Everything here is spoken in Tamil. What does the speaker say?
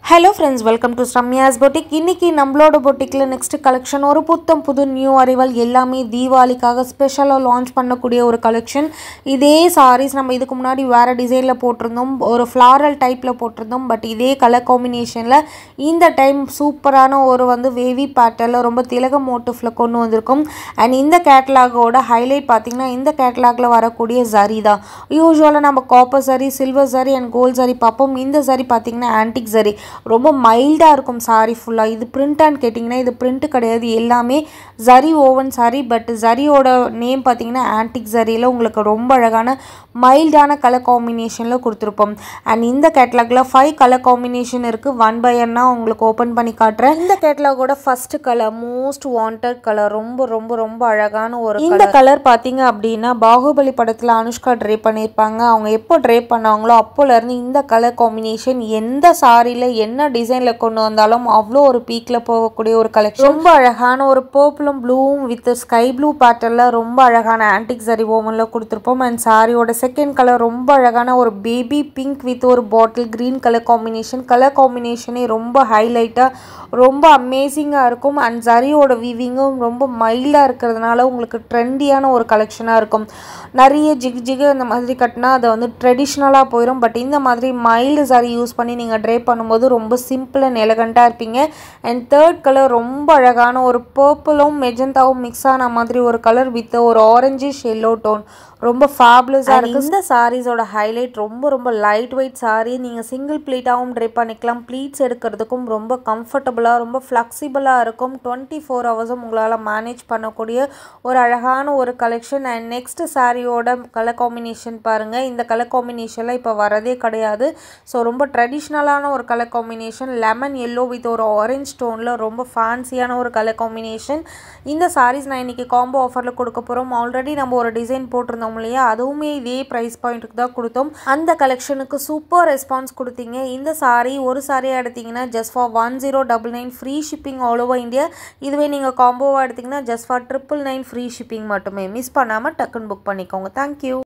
hello friends welcome to Ramya's boutique இன்னைக்கு நம்மளோட பொட்டிக்கில் நெக்ஸ்ட் கலெக்ஷன் ஒரு புத்தம் புது நியூ அரைவல் எல்லாமே தீபாவளிக்காக ஸ்பெஷலாக லான்ச் பண்ணக்கூடிய ஒரு கலெக்ஷன் இதே சாரீஸ் நம்ம இதுக்கு முன்னாடி வேறு டிசைனில் போட்டிருந்தோம் ஒரு ஃப்ளாரல் டைப்பில் போட்டிருந்தோம் பட் இதே கலர் காம்பினேஷனில் இந்த டைம் சூப்பரான ஒரு வந்து வேவி பேட்டர்னில் ரொம்ப திலக மோட்டிஃபில் கொண்டு வந்திருக்கோம் அண்ட் இந்த கேட்லாகோட ஹைலைட் பார்த்திங்கன்னா இந்த கேட்லாகில் வரக்கூடிய ஜரி தான் யூஸ்வலாக நம்ம காப்பர் சரி சில்வர் சரி அண்ட் கோல்ட் சரி பார்ப்போம் இந்த சரி பார்த்திங்கன்னா ஆன்டிக் சரி ரொம்ப மைல்டாக இருக்கும் சாரி ஃபுல்லாக இது பிரிண்டான்னு கேட்டிங்கன்னா இது பிரிண்ட் கிடையாது எல்லாமே ஜரி ஓவன் சாரி பட் ஜரியோட நேம் பார்த்தீங்கன்னா ஆன்டிக் ஜரியில் உங்களுக்கு ரொம்ப அழகான மைல்டான கலர் காம்பினேஷனில் கொடுத்துருப்போம் அண்ட் இந்த கேட்லாகில் ஃபைவ் கலர் காம்பினேஷன் இருக்குது ஒன் பை ஒன்னா உங்களுக்கு ஓப்பன் பண்ணி காட்டுறேன் இந்த கேட்லாகோட first colour most wanted colour ரொம்ப ரொம்ப ரொம்ப அழகான ஒரு இந்த கலர் பார்த்தீங்க அப்படின்னா பாகுபலி படத்தில் அனுஷ்கா ட்ரே பண்ணியிருப்பாங்க அவங்க எப்போ ட்ரே பண்ணாங்களோ அப்போலேருந்து இந்த கலர் காம்பினேஷன் எந்த சாரியில் என்ன டிசைனில் கொண்டு வந்தாலும் அவ்வளோ ஒரு பீக்கில் போகக்கூடிய ஒரு கலெக்ஷன் ரொம்ப அழகான ஒரு பர்பிளும் ப்ளூவும் வித் ஸ்கை ப்ளூ பேட்டர்னில் ரொம்ப அழகான ஆன்டிக் சரி ஓவனில் கொடுத்துருப்போம் அண்ட் சாரியோட செகண்ட் கலர் ரொம்ப அழகான ஒரு பேபி பிங்க் வித் ஒரு bottle green colour combination colour காம்பினேஷனே ரொம்ப ஹைலைட்டாக ரொம்ப அமேசிங்காக இருக்கும் அண்ட் சரியோட வீவிங்கும் ரொம்ப மைல்டாக இருக்கிறதுனால உங்களுக்கு ட்ரெண்டியான ஒரு கலெக்ஷனாக இருக்கும் நிறைய ஜிக் ஜிகு இந்த மாதிரி கட்டினா அதை வந்து ட்ரெடிஷ்னலாக போயிடும் பட் இந்த மாதிரி மைல்டு சாரி யூஸ் பண்ணி நீங்கள் ட்ரே பண்ணும்போது ரொம்ப சிம்பிள் அண்ட் எலகண்ட்டாக இருப்பீங்க அண்ட் தேர்ட் கலர் ரொம்ப அழகான ஒரு பர்பிளும் மெஜந்தாவும் மிக்ஸ் ஆன மாதிரி ஒரு கலர் வித் ஒரு ஆரஞ்சிஷ் எல்லோ டோன் ரொம்ப ஃபேப்லஸாக இருக்குது இந்த சாரீஸோட ஹைலைட் ரொம்ப ரொம்ப லைட் வெயிட் சாரீ நீங்கள் சிங்கிள் ப்ளீட்டாகவும் ட்ரை பண்ணிக்கலாம் ப்ளீட்ஸ் எடுக்கிறதுக்கும் ரொம்ப கம்ஃபர்டபுளாக ரொம்ப ஃப்ளெக்சிபிளாக இருக்கும் டுவெண்ட்டி ஃபோர் ஹவர்ஸும் உங்களால் மேனேஜ் பண்ணக்கூடிய ஒரு அழகான ஒரு கலெக்ஷன் அண்ட் நெக்ஸ்ட் சாரியோட கலர் காம்பினேஷன் பாருங்கள் இந்த கலர் காம்பினேஷனில் இப்போ வரதே கிடையாது ஸோ ரொம்ப ட்ரெடிஷ்னலான ஒரு colour combination lemon yellow with ஒரு ஆரஞ்ச் டோனில் ரொம்ப ஃபேன்சியான ஒரு கலர் காம்பினேஷன் இந்த சாரீஸ் நான் இன்றைக்கி காம்போ ஆஃபரில் கொடுக்க போகிறோம் ஆல்ரெடி நம்ம ஒரு டிசைன் போட்டிருந்தோம் இல்லையா அதுவுமே இதே ப்ரைஸ் பாயிண்ட்டுக்கு தான் கொடுத்தோம் அந்த கலெக்ஷனுக்கு சூப்பர் ரெஸ்பான்ஸ் கொடுத்தீங்க இந்த சாரீ ஒரு சாரியாக எடுத்தீங்கன்னா just for one zero double nine free shipping all over India இதுவே நீங்கள் காம்போவாக எடுத்திங்கன்னா just for triple nine free shipping மட்டுமே மிஸ் பண்ணாமல் டக்குன்னு புக் பண்ணிக்கோங்க தேங்க்யூ